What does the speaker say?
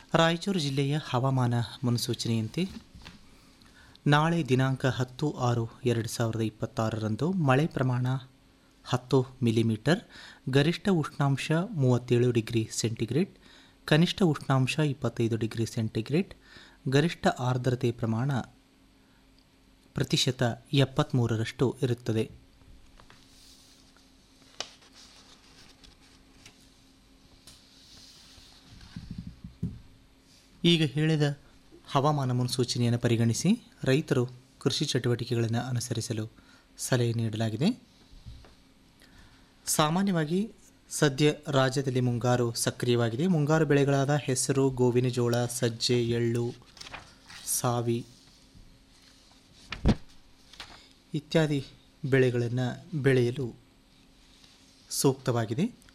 ರಾಯಚೂರು ಜಿಲ್ಲೆಯ ಹವಾಮಾನ ಮುನ್ಸೂಚನೆಯಂತೆ ನಾಳೆ ದಿನಾಂಕ ಹತ್ತು ಆರು ಎರಡು ಸಾವಿರದ ಇಪ್ಪತ್ತಾರರಂದು ಮಳೆ ಪ್ರಮಾಣ ಹತ್ತು ಮಿಲಿಮೀಟರ್ ಗರಿಷ್ಠ ಉಷ್ಣಾಂಶ ಮೂವತ್ತೇಳು ಡಿಗ್ರಿ ಸೆಂಟಿಗ್ರೇಡ್ ಕನಿಷ್ಠ ಉಷ್ಣಾಂಶ ಇಪ್ಪತ್ತೈದು ಡಿಗ್ರಿ ಸೆಂಟಿಗ್ರೇಡ್ ಗರಿಷ್ಠ ಆರ್ದ್ರತೆ ಪ್ರಮಾಣ ಪ್ರತಿಶತ ಎಪ್ಪತ್ತ್ಮೂರರಷ್ಟು ಇರುತ್ತದೆ ಈಗ ಹೇಳಿದ ಹವಾಮಾನ ಮುನ್ಸೂಚನೆಯನ್ನು ಪರಿಗಣಿಸಿ ರೈತರು ಕೃಷಿ ಚಟುವಟಿಕೆಗಳನ್ನು ಅನುಸರಿಸಲು ಸಲಹೆ ನೀಡಲಾಗಿದೆ ಸಾಮಾನ್ಯವಾಗಿ ಸದ್ಯ ರಾಜ್ಯದಲ್ಲಿ ಮುಂಗಾರು ಸಕ್ರಿಯವಾಗಿದೆ ಮುಂಗಾರು ಬೆಳೆಗಳಾದ ಹೆಸರು ಗೋವಿನ ಜೋಳ ಸಜ್ಜೆ ಎಳ್ಳು ಸಾವಿ ಇತ್ಯಾದಿ ಬೆಳೆಗಳನ್ನು ಬೆಳೆಯಲು ಸೂಕ್ತವಾಗಿದೆ